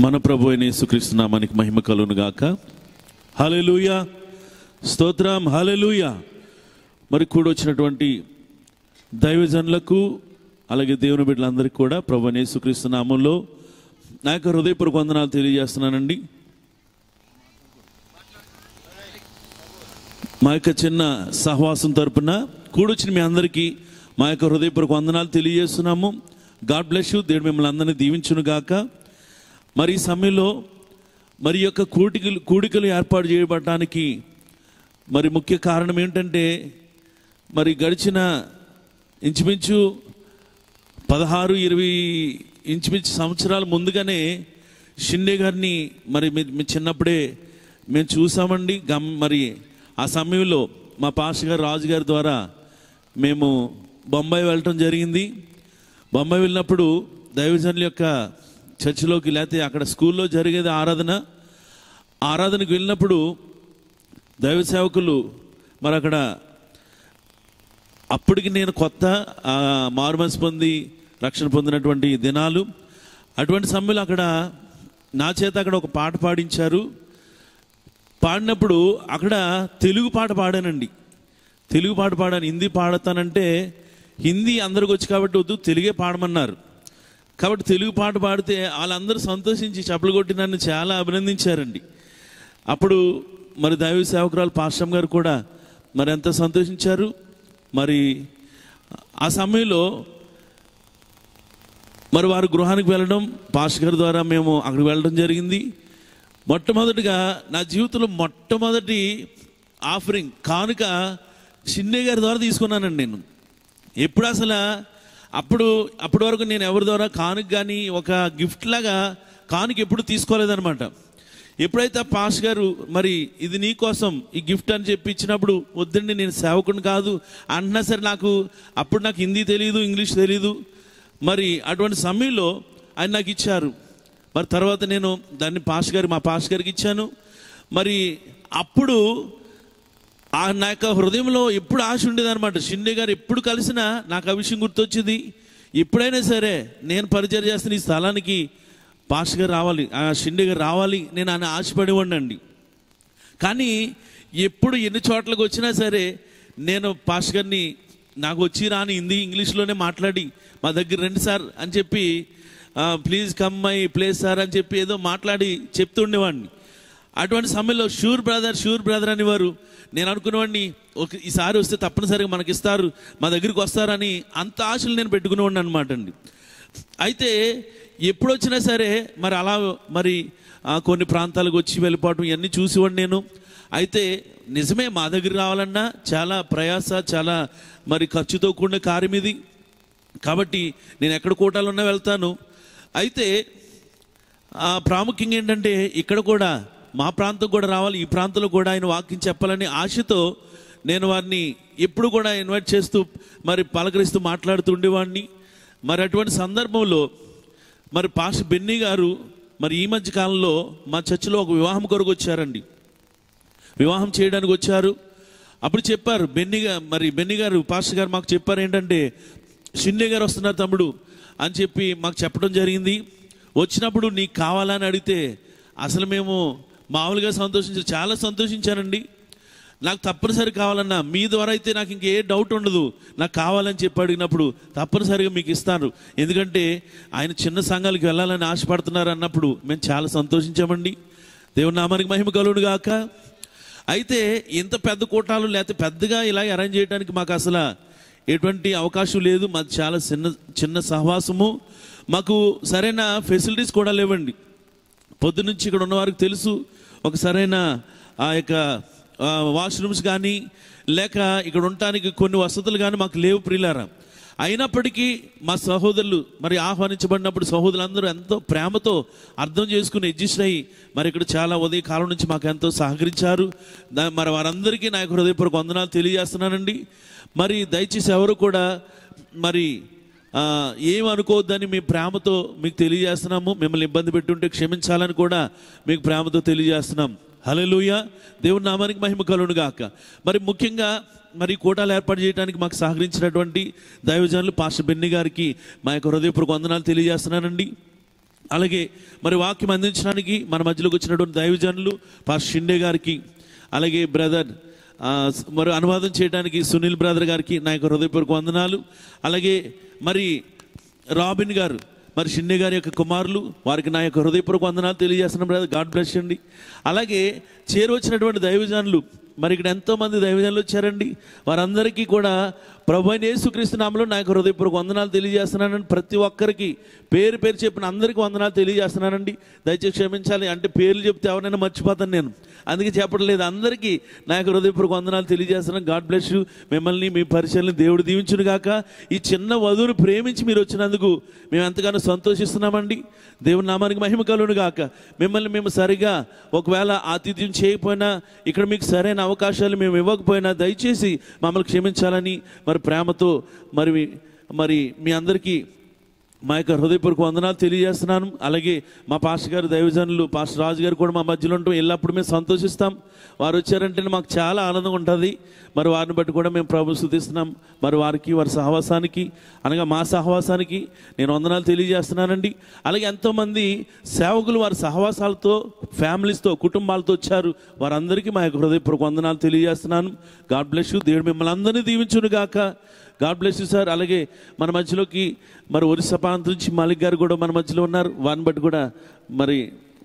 మన ప్రభు అయిన యేసుక్రీస్తు నామానికి మహిమ కలుగును గాక హల్లెలూయా స్తోత్రం హల్లెలూయా మరి కూడొచ్చినటువంటి దైవజనులకు అలాగే దేవుని బిడ్డలందరికీ కూడా ప్రభు అయిన యేసుక్రీస్తు నామంలో నా యొక్క హృదయపూర్వక వందనాలు తెలియజేస్తున్నానండి మా యొక్క చిన్న సహవాసం తరపున కూడొచ్చిన మీ అందరికీ మా యొక్క హృదయపూర్వక వందనాలు తెలియజేస్తున్నాము గాడ్ బ్లెస్ యూ దేవుడు మిమ్మల్ని అందరినీ దీవించును గాక మరి ఈ సమయంలో మరి ఈ యొక్క కూడికలు కూడికలు ఏర్పాటు చేయబడటానికి మరి ముఖ్య కారణం ఏంటంటే మరి గడిచిన ఇంచుమించు పదహారు ఇరవై ఇంచుమించు సంవత్సరాల ముందుగానే షిండే గారిని మరి మీ మీ చిన్నప్పుడే మేము చూసామండి గమ్ మరి ఆ సమయంలో మా పాస్టర్ గారు రాజు గారి ద్వారా మేము బొంబాయి వెళ్ళటం జరిగింది బొంబాయి వెళ్ళినప్పుడు దైవజనుల యొక్క చర్చిలోకి లేకపోతే అక్కడ స్కూల్లో జరిగేది ఆరాధన ఆరాధనకు వెళ్ళినప్పుడు దైవ సేవకులు మరి అక్కడ అప్పటికి నేను కొత్త ఆ, మారుమనసు పొంది రక్షణ పొందినటువంటి దినాలు అటువంటి సమయంలో అక్కడ నా చేత అక్కడ ఒక పాట పాడించారు పాడినప్పుడు అక్కడ తెలుగు పాట పాడానండి తెలుగు పాట పాడాను హిందీ పాడతానంటే హిందీ అందరికి వచ్చి కాబట్టి వద్దు తెలుగే పాడమన్నారు కాబట్టి తెలుగు పాట పాడితే వాళ్ళందరూ సంతోషించి చప్పలు కొట్టి నన్ను చాలా అభినందించారండి అప్పుడు మరి దైవ సేవకురాలు పాశ్రం గారు కూడా మరి ఎంత సంతోషించారు మరి ఆ సమయంలో మరి వారు గృహానికి వెళ్ళడం పాస్ గారి ద్వారా మేము అక్కడికి వెళ్ళడం జరిగింది మొట్టమొదటిగా నా జీవితంలో మొట్టమొదటి ఆఫరింగ్ కానుక చిన్నే గారి ద్వారా తీసుకున్నానండి నేను ఎప్పుడు అసలు అప్పుడు అప్పటి వరకు నేను ఎవరి ద్వారా కానుక కానీ ఒక గిఫ్ట్ లాగా కానుక ఎప్పుడు తీసుకోలేదనమాట ఎప్పుడైతే ఆ పాస్ గారు మరి ఇది నీ కోసం ఈ గిఫ్ట్ అని చెప్పి ఇచ్చినప్పుడు వద్దండి నేను సేవకుని కాదు అంటున్నా సరే నాకు అప్పుడు నాకు హిందీ తెలియదు ఇంగ్లీష్ తెలియదు మరి అటువంటి సమయంలో ఆయన నాకు ఇచ్చారు మరి తర్వాత నేను దాన్ని పాస్ గారి మా పాస్ గారికి ఇచ్చాను మరి అప్పుడు ఆ నా యొక్క హృదయంలో ఎప్పుడు ఆశ ఉండేది అనమాట షిండే గారు ఎప్పుడు కలిసినా నాకు ఆ విషయం గుర్తొచ్చింది ఎప్పుడైనా సరే నేను పరిచయం చేస్తున్న ఈ స్థలానికి పాస్ గారు రావాలి ఆ షిండే గారు రావాలి నేను ఆయన ఆశపడి ఉండండి కానీ ఎప్పుడు ఎన్ని చోట్లకు వచ్చినా సరే నేను పాస్ గారిని నాకు వచ్చి రాని హిందీ ఇంగ్లీష్లోనే మాట్లాడి మా దగ్గర రండి సార్ అని చెప్పి please come my place sir అని చెప్పి ఏదో మాట్లాడి చెప్తుండేవాడిని అటువంటి సమయంలో షూర్ బ్రదర్ షూర్ బ్రదర్ అనేవారు నేను అనుకునేవాడిని ఒక ఈసారి వస్తే తప్పనిసరిగా మనకి ఇస్తారు మా దగ్గరికి వస్తారని అంత ఆశలు నేను పెట్టుకునేవాడిని అనమాట అండి అయితే ఎప్పుడు వచ్చినా సరే మరి అలా మరి ఆ, కొన్ని ప్రాంతాలకు వచ్చి వెళ్ళిపోవటం ఇవన్నీ చూసేవాడిని నేను అయితే నిజమే మా దగ్గర రావాలన్నా చాలా ప్రయాస చాలా మరి ఖర్చుతో కూడిన కార్యం ఇది కాబట్టి నేను ఎక్కడ కోటాలున్నా వెళ్తాను అయితే ఆ ప్రాముఖ్యంగా ఏంటంటే ఇక్కడ కూడా మా ప్రాంతం కూడా రావాలి ఈ ప్రాంతంలో కూడా ఆయన వాక్యం చెప్పాలని ఆశతో నేను వారిని ఎప్పుడు కూడా ఇన్వైట్ చేస్తూ మరి పలకరిస్తూ మాట్లాడుతూ ఉండేవాడిని మరి అటువంటి సందర్భంలో మరి పాష బెన్నీ గారు మరి ఈ మధ్య కాలంలో మా చర్చిలో ఒక వివాహం కొరకు వచ్చారండి వివాహం చేయడానికి వచ్చారు అప్పుడు చెప్పారు బెన్ని గా- మరి బెన్ని గారు పాస్టర్ గారు మాకు చెప్పారు ఏంటంటే షిండే గారు వస్తున్నారు తమ్ముడు అని చెప్పి మాకు చెప్పడం జరిగింది వచ్చినప్పుడు నీకు కావాలని అడిగితే అసలు మేము మామూలుగా సంతోషించారు చాలా సంతోషించానండి నాకు తప్పనిసరి కావాలన్నా మీ ద్వారా అయితే నాకు ఇంకే డౌట్ ఉండదు నాకు కావాలని చెప్పి అడిగినప్పుడు తప్పనిసరిగా మీకు ఇస్తాను ఎందుకంటే ఆయన చిన్న సంఘాలకు వెళ్ళాలని ఆశపడుతున్నారు అన్నప్పుడు మేము చాలా సంతోషించామండి దేవుని నామానికి మహిమ కలుగును గాక అయితే ఇంత పెద్ద కూటాలు లేకపోతే పెద్దగా ఇలా అరేంజ్ చేయడానికి మాకు అసలు ఎటువంటి అవకాశం లేదు మాది చాలా చిన్న చిన్న సహవాసము మాకు సరైన ఫెసిలిటీస్ కూడా లేవండి పొద్దునుంచి ఇక్కడ ఉన్న వారికి తెలుసు ఒక సరైన ఆ యొక్క వాష్రూమ్స్ కానీ లేక ఇక్కడ ఉండటానికి కొన్ని వసతులు కానీ మాకు లేవు ప్రియులారా అయినప్పటికీ మా సహోదరులు మరి ఆహ్వానించబడినప్పుడు సహోదరులందరూ ఎంతో ప్రేమతో అర్థం చేసుకుని అడ్జస్ట్ అయ్యి మరి ఇక్కడ చాలా ఉదయ కాలం నుంచి మాకు ఎంతో సహకరించారు దా- మరి వారందరికీ నా యొక్క హృదయపూర్వక వందనాలు తెలియజేస్తున్నానండి మరి దయచేసి ఎవరు కూడా మరి ఆ, ఏం అనుకోవద్దని మీ ప్రేమతో మీకు తెలియజేస్తున్నాము మిమ్మల్ని ఇబ్బంది పెట్టుంటే క్షమించాలని కూడా మీకు ప్రేమతో తెలియజేస్తున్నాం హల్లెలూయా దేవుని నామానికి మహిమ కలుగును గాక మరి ముఖ్యంగా మరి ఈ కూటాలు ఏర్పాటు చేయడానికి మాకు సహకరించినటువంటి దైవజనులు పాస్టర్ బెన్ని గారికి మా యొక్క హృదయపూర్వక వందనాలు తెలియజేస్తున్నానండి అలాగే మరి వాక్యం అందించడానికి మన మధ్యలోకి వచ్చినటువంటి దైవజనులు పాస్ షిండే గారికి అలాగే బ్రదర్ ఆ, మరి అనువాదం చేయడానికి సునీల్ బ్రదర్ గారికి నా యొక్క హృదయపూర్వక వందనాలు అలాగే మరి రాబిన్ గారు మరి షిండే గారి యొక్క కుమారులు వారికి నా యొక్క హృదయపూర్వక వందనాలు తెలియజేస్తున్నాం బ్రదర్ గాడ్ బ్లెస్ అండి అలాగే చేరువచ్చినటువంటి దైవజనులు మరి ఇక్కడ ఎంతో మంది దైవజనులు వచ్చారండి వారందరికీ కూడా ప్రభు అయిన యేసుక్రీస్తు నామలో నా యొక్క హృదయపూర్వక వందనాలు తెలియజేస్తున్నానండి ప్రతి ఒక్కరికి పేరు పేరు చెప్పిన అందరికీ వందనాలు తెలియజేస్తున్నానండి దయచేసి క్షమించాలి అంటే పేర్లు చెప్తే ఎవరైనా మర్చిపోతాను నేను అందుకే చెప్పట్లేదు అందరికీ నా యొక్క హృదయపూర్వక వందనాలు తెలియజేస్తున్నాను గాడ్ బ్లెస్ యూ మిమ్మల్ని మీ పరిచయాలను దేవుడు దీవించును గాక ఈ చిన్న వధువును ప్రేమించి మీరు వచ్చినందుకు మేము ఎంతగానో సంతోషిస్తున్నామండి దేవుని నామానికి మహిమ కలుగును గాక మిమ్మల్ని మేము సరిగా ఒకవేళ ఆతిథ్యం చేయకపోయినా ఇక్కడ మీకు సరైన అవకాశాలు మేము ఇవ్వకపోయినా దయచేసి మమ్మల్ని క్షమించాలని మరి ప్రేమతో మరి మరి మీ అందరికీ మా యొక్క హృదయపూర్వక వందనాలు తెలియజేస్తున్నాను అలాగే మా పాస్టర్ గారు దైవజనులు పాస్టర్ రాజు గారు కూడా మా మధ్యలో ఉంటాం ఎల్లప్పుడూ మేము సంతోషిస్తాం వారు వచ్చారంటే మాకు చాలా ఆనందంగా ఉంటుంది మరి వారిని బట్టి కూడా మేము ప్రభు స్థుతిస్తున్నాం మరి వారికి వారి సహవాసానికి అనగా మా సహవాసానికి నేను వందనాలు తెలియజేస్తున్నానండి అలాగే ఎంతోమంది సేవకులు వారి సహవాసాలతో ఫ్యామిలీస్తో కుటుంబాలతో వచ్చారు వారందరికీ మా యొక్క హృదయపూర్వక వందనాలు తెలియజేస్తున్నాను గాడ్ బ్లెస్ యూ దేవుడు మిమ్మల్ని అందరినీ దీవించును గాక గాడ్ బ్లెస్ యూ సార్ అలాగే మన మధ్యలోకి మరి ఒరిస్సా ప్రాంతం నుంచి మాలిక్ గారు కూడా మన మధ్యలో ఉన్నారు వారిని బట్టి కూడా మరి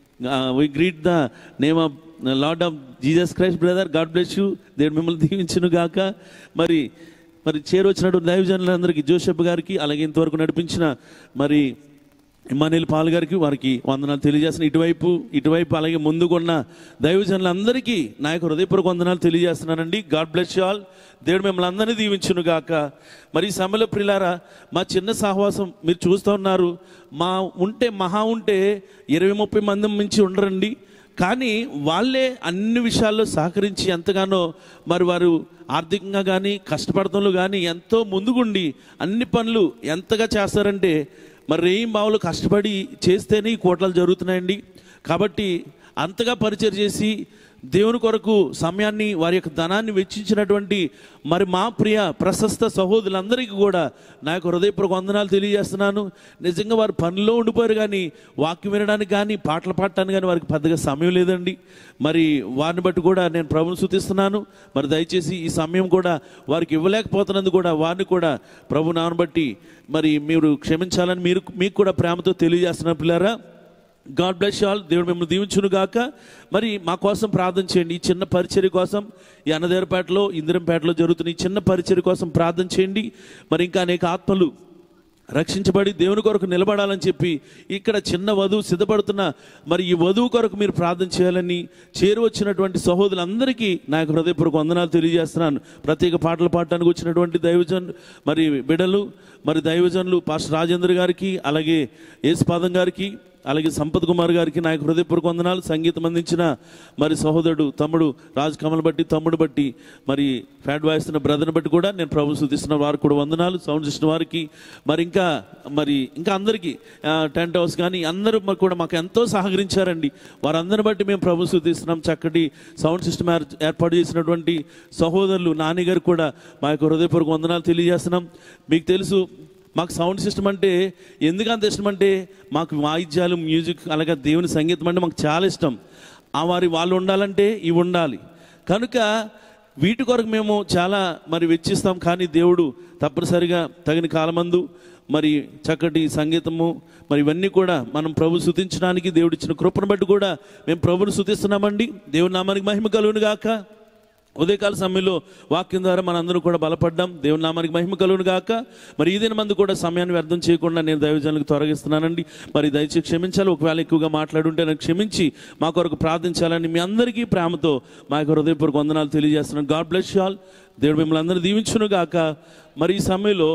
we greet the name of lord of Jesus Christ brother god bless you దేవుడు మిమ్మల్ని దీవించును గాక మరి మరి చేరొచ్చినట్టు దైవజనులందరికీ జోసెఫ్ గారికి అలాగే ఇంతవరకు నడిపించిన మరి ఇమానేల్ పాల్ గారికి వారికి వందనాలు తెలియజేస్తున్న ఇటువైపు ఇటువైపు అలాగే ముందుకున్న దైవజనులందరికీ నా యొక్క హృదయపూర్వక వందనాలు తెలియజేస్తున్నానండి గాడ్ బ్లెస్ యూ ఆల్ దేవుడు మిమ్మల్ని అందరినీ దీవించును గాక మరి ఈ సమయంలో ప్రిలారా మా చిన్న సహవాసం మీరు చూస్తూ ఉన్నారు మా ఉంటే మహా ఉంటే ఇరవై ముప్పై మంది మించి ఉండరండి కానీ వాళ్ళే అన్ని విషయాల్లో సహకరించి ఎంతగానో మరి వారు ఆర్థికంగా కానీ కష్టపడతంలో కానీ ఎంతో ముందుగుండి అన్ని పనులు ఎంతగా చేస్తారంటే మరి రేయిం బావులు కష్టపడి చేస్తేనే ఈ కోటలు జరుగుతున్నాయండి కాబట్టి అంతగా పరిచయం చేసి దేవుని కొరకు సమయాన్ని వారి యొక్క ధనాన్ని వెచ్చించినటువంటి మరి మా ప్రియ ప్రశస్త సహోదరులందరికీ కూడా నా యొక్క హృదయపూర్వక వందనాలు తెలియజేస్తున్నాను నిజంగా వారు పనిలో ఉండిపోయారు కానీ వాక్యం వినడానికి కానీ పాటలు పాడటానికి కానీ వారికి పెద్దగా సమయం లేదండి మరి వారిని బట్టి కూడా నేను ప్రభుని శుతిస్తున్నాను మరి దయచేసి ఈ సమయం కూడా వారికి ఇవ్వలేకపోతున్నందుకు కూడా వారిని కూడా ప్రభు నాన్న బట్టి మరి మీరు క్షమించాలని మీరు మీకు కూడా ప్రేమతో తెలియజేస్తున్నారు పిల్లారా గాడ్ బ్లెస్ ఆల్ దేవుడు మిమ్మల్ని దీవించును గాక మరి మా కోసం ప్రార్థన చేయండి ఈ చిన్న పరిచర్య కోసం ఈ అన్నదేవరపేటలో ఇందిరంపేటలో జరుగుతున్న ఈ చిన్న పరిచర్య కోసం ప్రార్థన చేయండి మరి ఇంకా అనేక ఆత్మలు రక్షించబడి దేవుని కొరకు నిలబడాలని చెప్పి ఇక్కడ చిన్న వధువు సిద్ధపడుతున్న మరి ఈ వధువు కొరకు మీరు ప్రార్థన చేయాలని చేరువచ్చినటువంటి సహోదరులందరికీ నా యొక్క హృదయపూర్వక వందనాలు తెలియజేస్తున్నాను ప్రత్యేక పాటలు పాడటానికి వచ్చినటువంటి దైవజన్ మరి బిడలు మరి దైవజనులు పాస్టర్ రాజేంద్ర గారికి అలాగే యేసుపాదం గారికి అలాగే సంపత్ కుమార్ గారికి నా యొక్క హృదయపూర్వక వందనాలు సంగీతం అందించిన మరి సహోదరుడు తమ్ముడు రాజ్ కమల్ బట్టి తమ్ముడు బట్టి మరి ఫ్యాడ్ వాయిస్తున్న బ్రదర్ని బట్టి కూడా నేను ప్రభు శుద్ధిస్తున్న వారికి కూడా వందనాలు సౌండ్ సిస్టమ్ వారికి మరి ఇంకా మరి ఇంకా అందరికీ ఆ, టెంట్ హౌస్ కానీ అందరూ మరి కూడా మాకు ఎంతో సహకరించారండి వారందరిని బట్టి మేము ప్రభు శుద్ధిస్తున్నాం చక్కటి సౌండ్ సిస్టమ్ ఏర్- ఏర్పాటు చేసినటువంటి సహోదరులు నాని గారు కూడా మా యొక్క హృదయపూర్వక వందనాలు తెలియజేస్తున్నాం మీకు తెలుసు మాకు సౌండ్ సిస్టమ్ అంటే ఎందుకు అంత ఇష్టం అంటే మాకు వాయిద్యాలు మ్యూజిక్ అలాగే దేవుని సంగీతం అంటే మాకు చాలా ఇష్టం ఆ వారి వాళ్ళు ఉండాలంటే ఇవి ఉండాలి కనుక వీటి కొరకు మేము చాలా మరి వెచ్చిస్తాం కానీ దేవుడు తప్పనిసరిగా తగిన కాలమందు మరి చక్కటి సంగీతము మరి ఇవన్నీ కూడా మనం ప్రభు శుతించడానికి దేవుడు ఇచ్చిన కృపను బట్టి కూడా మేము ప్రభుని శుతిస్తున్నామండి దేవుని నామానికి మహిమ కలుగును గాక ఉదయకాల సమయంలో వాక్యం ద్వారా మనందరం కూడా బలపడ్డాం దేవుని నామానికి మహిమ కలుగును గాక మరి ఈ మంది కూడా సమయాన్ని వ్యర్థం చేయకుండా నేను దైవజనులకు తొలగిస్తున్నానండి మరి దయచేసి క్షమించాలి ఒకవేళ ఎక్కువగా మాట్లాడుంటే నాకు క్షమించి మా కొరకు ప్రార్థించాలని మీ అందరికీ ప్రేమతో మా యొక్క హృదయపూర్వక వందనాలు తెలియజేస్తున్నాను గాడ్ బ్లెస్ యు ఆల్ దేవుడు మిమ్మల్ని అందరూ దీవించును గాక మరి ఈ సమయంలో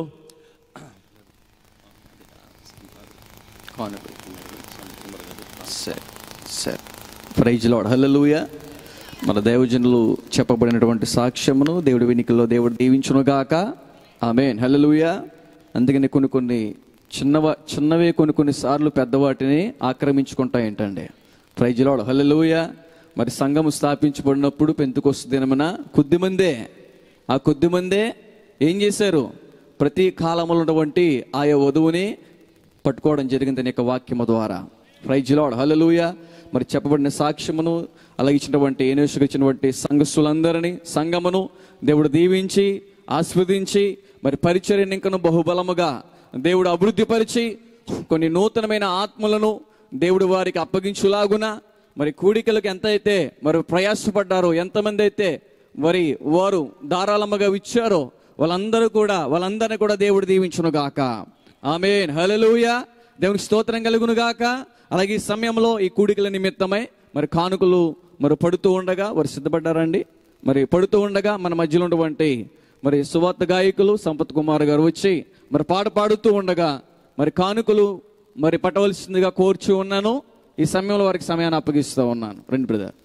సరే సరే ప్రైజ్ లాడ్ హల్లెలూయా మన దైవజనులు చెప్పబడినటువంటి సాక్ష్యమును దేవుడి వెనుకల్లో దేవుడు దీవించునుగాక ఆమెన్ హల్లెలూయా అందుకని కొన్ని కొన్ని చిన్నవ చిన్నవే కొన్ని కొన్ని సార్లు పెద్దవాటిని ఆక్రమించుకుంటాయంటండి ప్రైజ్ లాడ్ హల్లెలూయా మరి సంఘము స్థాపించబడినప్పుడు పెంతుకొస్తు దినమున కొద్దిమందే ఆ కొద్దిమందే ఏం చేశారు ప్రతి కాలంలో ఉన్నటువంటి ఆయా వధువుని పట్టుకోవడం జరిగింది తన యొక్క వాక్యము ద్వారా ప్రైజ్ లాడ్ హల్లెలూయ మరి చెప్పబడిన సాక్ష్యమును అలాగే ఇచ్చినటువంటి ఏనేసుకు ఇచ్చినటువంటి సంఘస్థులందరినీ సంఘమును దేవుడు దీవించి ఆస్వాదించి మరి పరిచర్యను ఇంకను బహుబలముగా దేవుడు అభివృద్ధిపరిచి కొన్ని నూతనమైన ఆత్మలను దేవుడు వారికి అప్పగించులాగున మరి కూడికలకు ఎంత అయితే మరి ప్రయాసపడ్డారో ఎంతమంది అయితే మరి వారు ధారాళముగా ఇచ్చారో వాళ్ళందరూ కూడా వాళ్ళందరినీ కూడా దేవుడు దీవించును గాక ఆమెన్ హల్లెలూయ దేవునికి స్తోత్రం కలుగును గాక అలాగే ఈ సమయంలో ఈ కూడికల నిమిత్తమై మరి కానుకలు మరి పడుతూ ఉండగా వారు సిద్ధపడ్డారండి మరి పడుతూ ఉండగా మన మధ్యలో ఉన్నటువంటి మరి సువార్త గాయకులు సంపత్ కుమార్ గారు వచ్చి మరి పాట పాడుతూ ఉండగా మరి కానుకలు మరి పట్టవలసిందిగా కోర్చు ఉన్నాను ఈ సమయంలో వారికి సమయాన్ని అప్పగిస్తూ ఉన్నాను రెండు బ్రదర్